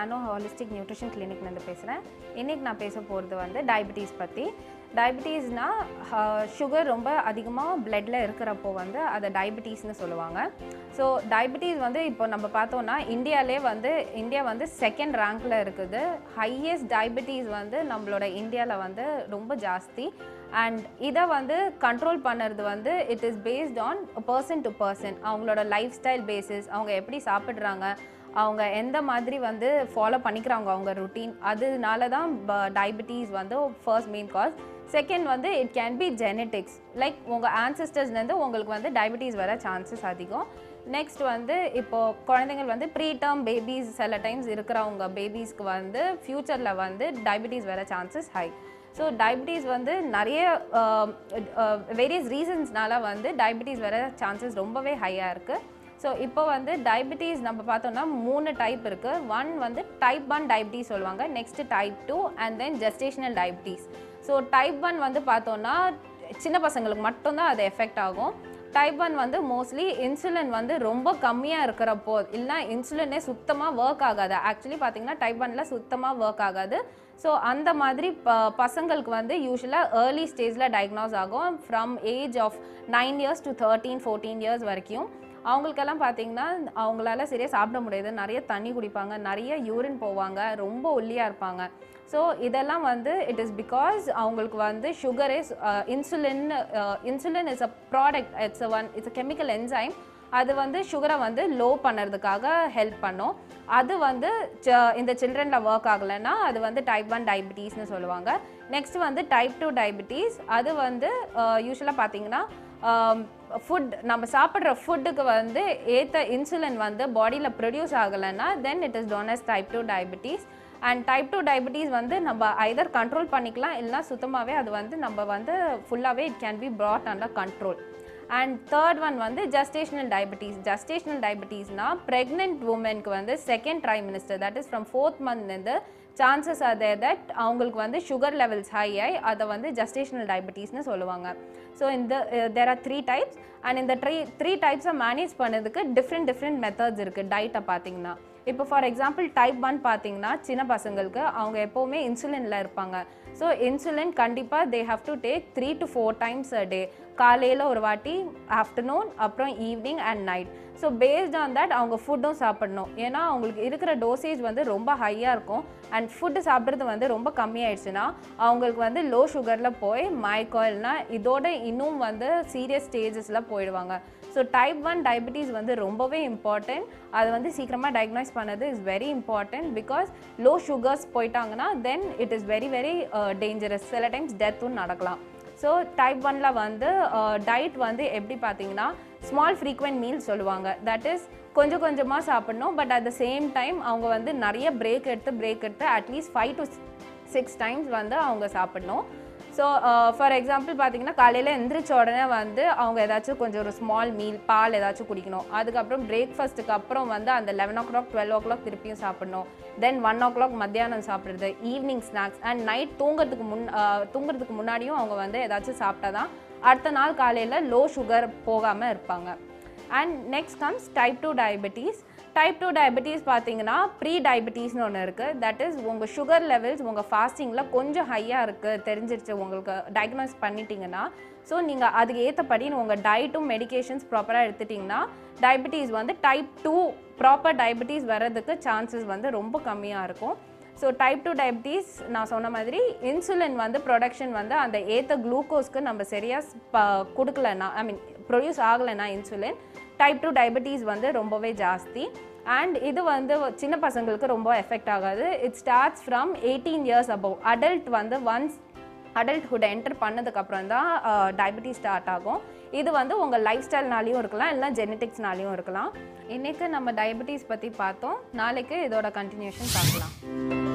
நானோ holistic nutrition கிளினிக்லேருந்து பேசுகிறேன் இன்றைக்கி நான் பேச போகிறது வந்து டயபிட்டிஸ் பற்றி டயபிட்டிஸ்னால் சுகர் ரொம்ப அதிகமாக பிளட்டில் இருக்கிறப்போ வந்து அதை டயபிட்டிஸ்னு சொல்லுவாங்க ஸோ டயபிட்டிஸ் வந்து இப்போ நம்ம பார்த்தோன்னா இந்தியாவிலே வந்து இந்தியா வந்து செகண்ட் ரேங்க்கில் இருக்குது ஹையஸ்ட் டயபிட்டிஸ் வந்து நம்மளோட இந்தியாவில் வந்து ரொம்ப ஜாஸ்தி அண்ட் இதை வந்து கண்ட்ரோல் பண்ணுறது வந்து it is based on person to person அவங்களோட லைஃப் ஸ்டைல் பேசிஸ் அவங்க எப்படி சாப்பிட்றாங்க அவங்க எந்த மாதிரி வந்து ஃபாலோ பண்ணிக்கிறாங்க அவங்க ருட்டீன் அதனால தான் டயபிட்டிஸ் வந்து ஃபர்ஸ்ட் மெயின் காஸ் செகண்ட் வந்து it can be genetics like உங்கள் ஆன்சிஸ்டர்ஸ்லேருந்து உங்களுக்கு வந்து டயபிட்டிஸ் வர சான்சஸ் அதிகம் நெக்ஸ்ட் வந்து இப்போது குழந்தைங்கள் வந்து ப்ரீ டேர்ம் பேபிஸ் சில டைம்ஸ் இருக்கிறவங்க பேபிஸ்க்கு வந்து ஃப்யூச்சரில் வந்து டயபிட்டிஸ் வர சான்சஸ் ஹை ஸோ டயபிட்டிஸ் வந்து நிறைய வேரியஸ் ரீசன்ஸ்னால வந்து டயபிட்டிஸ் வர சான்சஸ் ரொம்பவே ஹையாக இருக்குது ஸோ இப்போ வந்து டயபிட்டிஸ் நம்ம பார்த்தோம்னா மூணு டைப் இருக்குது ஒன் வந்து டைப் ஒன் டயபிட்டிஸ் சொல்லுவாங்க next type two and then gestational diabetes so type one வந்து பார்த்தோன்னா சின்ன பசங்களுக்கு மட்டும்தான் அது எஃபெக்ட் ஆகும் டைப் ஒன் வந்து மோஸ்ட்லி இன்சுலின் வந்து ரொம்ப கம்மியாக இருக்கிறப்போ இல்லைனா இன்சுலினே சுத்தமாக ஒர்க் ஆகாது ஆக்சுவலி பார்த்தீங்கன்னா டைப் ஒனில் சுத்தமாக ஒர்க் ஆகாது ஸோ அந்த மாதிரி ப பசங்களுக்கு வந்து யூஸ்வலாக ஏர்லி ஸ்டேஜில் டயக்னோஸ் ஆகும் from age of nine years to thirteen fourteen years வரைக்கும் அவங்களுக்கெல்லாம் பார்த்தீங்கன்னா அவங்களால சரியாக சாப்பிட முடியாது நிறைய தண்ணி குடிப்பாங்க நிறைய யூரின் போவாங்க ரொம்ப ஒல்லியாக இருப்பாங்க ஸோ இதெல்லாம் வந்து இட் இஸ் பிகாஸ் அவங்களுக்கு வந்து sugar is insulin insulin is a product it's one it's a chemical enzyme அது வந்து சுகரை வந்து லோ பண்ணுறதுக்காக ஹெல்ப் பண்ணும் அது வந்து இந்த சில்ட்ரனில் ஒர்க் ஆகலைன்னா அது வந்து டைப் ஒன் டயபிட்டிஸ்னு சொல்லுவாங்க நெக்ஸ்ட் வந்து டைப் டூ டயபிட்டிஸ் அது வந்து யூஸ்வலாக பார்த்தீங்கன்னா ஃபுட் நம்ம சாப்பிட்ற ஃபுட்டுக்கு வந்து ஏற்ற இன்சுலின் வந்து பாடியில் ப்ரொடியூஸ் ஆகலைன்னா then it is done as type two diabetes and type two diabetes வந்து நம்ம ஐதர் கண்ட்ரோல் பண்ணிக்கலாம் இல்லைனா சுத்தமாகவே அது வந்து நம்ம வந்து ஃபுல்லாகவே it can be brought under control and third one வந்து ஜஸ்டேஷனல் டயபிட்டிஸ் ஜஸ்டேஷனல் டயபிட்டிஸ்னால் ப்ரெக்னென்ட் உமனுக்கு வந்து second trimester that is from fourth மந்த்லேருந்து சான்சஸ் ஆர் தேர் தட் அவங்களுக்கு வந்து சுகர் லெவல்ஸ் ஹை ஆகி அதை வந்து ஜஸ்டேஷனல் டயபிட்டிஸ்னு சொல்லுவாங்க ஸோ இந்த there are three types and இந்த த்ரீ த்ரீ டைப்ஸை மேனேஜ் பண்ணதுக்கு டிஃப்ரெண்ட் டிஃப்ரெண்ட் மெத்தட்ஸ் இருக்குது டயட்டை பார்த்தீங்கன்னா இப்போ ஃபார் எக்ஸாம்பிள் டைப் ஒன் பார்த்தீங்கன்னா சின்ன பசங்களுக்கு அவங்க எப்போவுமே இன்சுலினில் இருப்பாங்க ஸோ இன்சுலின் கண்டிப்பாக they have to take three to four times a day காலையில் ஒரு வாட்டி ஆஃப்டர்நூன் அப்புறம் evening and night so based on that அவங்க ஃபுட்டும் சாப்பிடணும் ஏன்னா அவங்களுக்கு இருக்கிற டோசேஜ் வந்து ரொம்ப ஹையாக இருக்கும் அண்ட் ஃபுட்டு சாப்பிட்றது வந்து ரொம்ப கம்மியாயிடுச்சுன்னா அவங்களுக்கு வந்து லோ சுகரில் போய் மயக்கோல்னா இதோட இன்னும் வந்து சீரியஸ் ஸ்டேஜஸில் போயிடுவாங்க ஸோ டைப் ஒன் டயபிட்டிஸ் வந்து ரொம்பவே இம்பார்ட்டன்ட் அது வந்து சீக்கிரமாக டயக்னைஸ் பண்ணது is very important because low sugars போயிட்டாங்கன்னா then it is very very dangerous சில டைம்ஸ் டெத்தும் நடக்கலாம் ஸோ டைப் ஒனில் வந்து டயட் வந்து எப்படி பார்த்தீங்கன்னா ஸ்மால் ஃப்ரீக்வெண்ட் மீல் சொல்லுவாங்க தட் இஸ் கொஞ்சம் கொஞ்சமாக சாப்பிட்ணும் but at the same time அவங்க வந்து நிறைய பிரேக் எடுத்து பிரேக் எடுத்து at least five to six times வந்து அவங்க சாப்பிட்ணும் ஸோ ஃபார் எக்ஸாம்பிள் பார்த்தீங்கன்னா காலையில் எந்திரிச்ச உடனே வந்து அவங்க ஏதாச்சும் கொஞ்சம் ஒரு ஸ்மால் மீல் பால் ஏதாச்சும் குடிக்கணும் அதுக்கப்புறம் பிரேக்ஃபாஸ்ட்டுக்கு அப்புறம் வந்து அந்த eleven o'clock twelve o'clock திருப்பியும் சாப்பிடணும் தென் ஒன் ஓ கிளாக் மத்தியானம் சாப்பிட்றது ஈவினிங் ஸ்நாக்ஸ் அண்ட் நைட் தூங்குறதுக்கு முன் தூங்குறதுக்கு முன்னாடியும் அவங்க வந்து ஏதாச்சும் சாப்பிட்டா தான் அடுத்த நாள் காலையில் லோ சுகர் போகாமல் இருப்பாங்க and next comes type two diabetes type two diabetes பார்த்தீங்கன்னா ப்ரீ டயபிட்டிஸ்னு ஒன்று இருக்குது தட் இஸ் உங்கள் சுகர் லெவல்ஸ் உங்கள் ஃபாஸ்டிங்கில் கொஞ்சம் ஹையாக இருக்குது தெரிஞ்சிருச்சு உங்களுக்கு டயக்னோஸ் பண்ணிட்டீங்கன்னா ஸோ நீங்கள் அதுக்கு ஏற்றபடி உங்கள் டயட்டும் மெடிகேஷன்ஸ் ப்ராப்பராக எடுத்துட்டிங்கன்னா டயபிட்டிஸ் வந்து டைப் டூ ப்ராப்பர் டயபிட்டிஸ் வர்றதுக்கு சான்சஸ் வந்து ரொம்ப கம்மியாக இருக்கும் ஸோ டைப் டூ டயபிட்டிஸ் நான் சொன்ன மாதிரி இன்சுலின் வந்து ப்ரொடக்ஷன் வந்து அந்த ஏற்ற குளுக்கோஸ்க்கு நம்ம சரியாக கொடுக்கலன்னா ஐ மீன் ப்ரொடியூஸ் ஆகலைன்னா இன்சுலின் டைப் டூ டயபிட்டிஸ் வந்து ரொம்பவே ஜாஸ்தி அண்ட் இது வந்து சின்ன பசங்களுக்கு ரொம்ப எஃபெக்ட் ஆகாது it starts from eighteen years above adult வந்து ஒன்ஸ் அடல்ட்ஹுட் என்டர் பண்ணதுக்கப்புறம் தான் டயபிட்டிஸ் ஸ்டார்ட் ஆகும் இது வந்து உங்கள் லைஃப் ஸ்டைல்னாலையும் இருக்கலாம் இல்லை ஜெனட்டிக்ஸ்னாலையும் இருக்கலாம் இன்றைக்கு நம்ம டயபிட்டிஸ் பற்றி பார்த்தோம் நாளைக்கு இதோட கண்டினியூஷன் பார்க்கலாம்